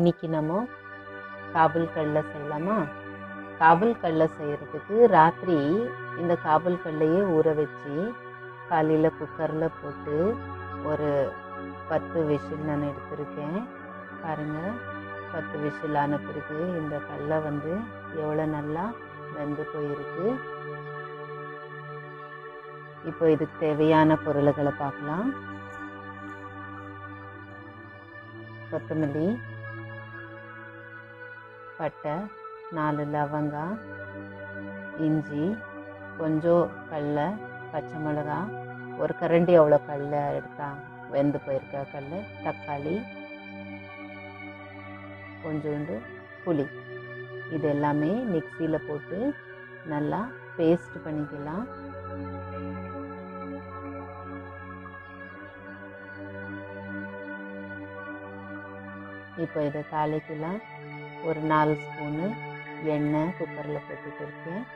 இன்னைக்கு நம்ம காபுல் கடலை செய்யலாமா காபுல் கடலை செய்கிறதுக்கு ராத்திரி இந்த காபுல் கடலையே ஊற வச்சு காலையில் குக்கரில் போட்டு ஒரு பத்து விசில் நான் எடுத்திருக்கேன் பாருங்கள் பத்து விசில் ஆன பிறகு இந்த கடலை வந்து எவ்வளோ நல்லா வெந்து போயிருக்கு இப்போ இதுக்கு தேவையான பொருள்களை பார்க்கலாம் கொத்தமல்லி பட்டை நாலு லவங்கம் இஞ்சி கொஞ்சம் கடல பச்சை மிளகா ஒரு கரண்டி அவ்வளோ கடல எடுத்தா வெந்து போயிருக்க கடல தக்காளி கொஞ்சோண்டு புளி இது எல்லாமே மிக்சியில் போட்டு நல்லா பேஸ்ட் பண்ணிக்கலாம் இப்போ இதை தாளிக்கலாம் ஒரு நாலு ஸ்பூனு எண்ணெய் குக்கரில் போட்டுட்டு இருக்கேன்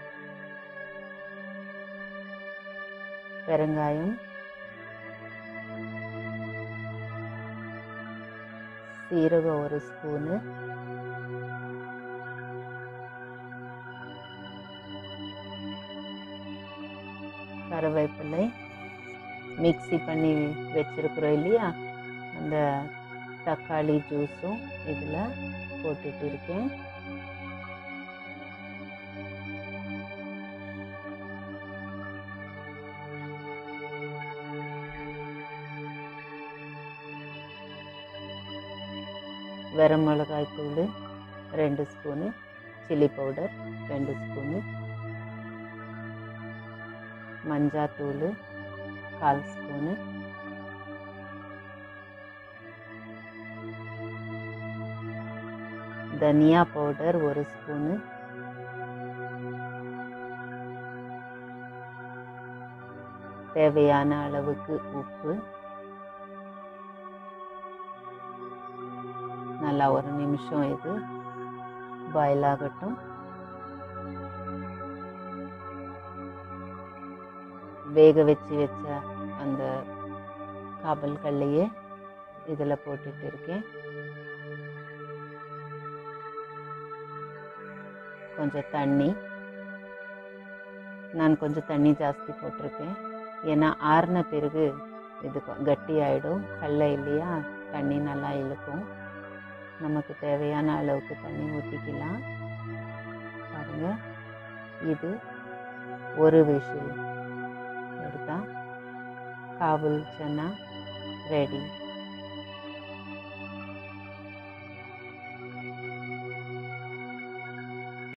பெருங்காயம் சீரகம் ஒரு ஸ்பூனு கருவேப்பிலை மிக்ஸி பண்ணி வச்சுருக்குறோம் இல்லையா அந்த தக்காளி ஜூஸும் இதில் போட்டுட்டு இருக்கேன் வெறும் மிளகாய் தூள் ரெண்டு ஸ்பூனு சில்லி பவுடர் ரெண்டு ஸ்பூனு மஞ்சாத்தூள் கால் ஸ்பூனு தனியா பவுடர் ஒரு ஸ்பூனு தேவையான அளவுக்கு உப்பு நல்லா ஒரு நிமிஷம் இது பாயில் ஆகட்டும் வேக வச்சு வச்ச அந்த காபல் கல்லையே இதில் போட்டுட்டு இருக்கேன் கொஞ்சம் தண்ணி நான் கொஞ்சம் தண்ணி ஜாஸ்தி போட்டிருக்கேன் ஏன்னா ஆறின பிறகு இது கட்டி ஆகிடும் கடலை இல்லையா தண்ணி நல்லா இழுக்கும் நமக்கு தேவையான அளவுக்கு தண்ணி ஊற்றிக்கலாம் பாருங்கள் இது ஒரு விசில் எடுத்தால் காபுல் சன்னா ரெடி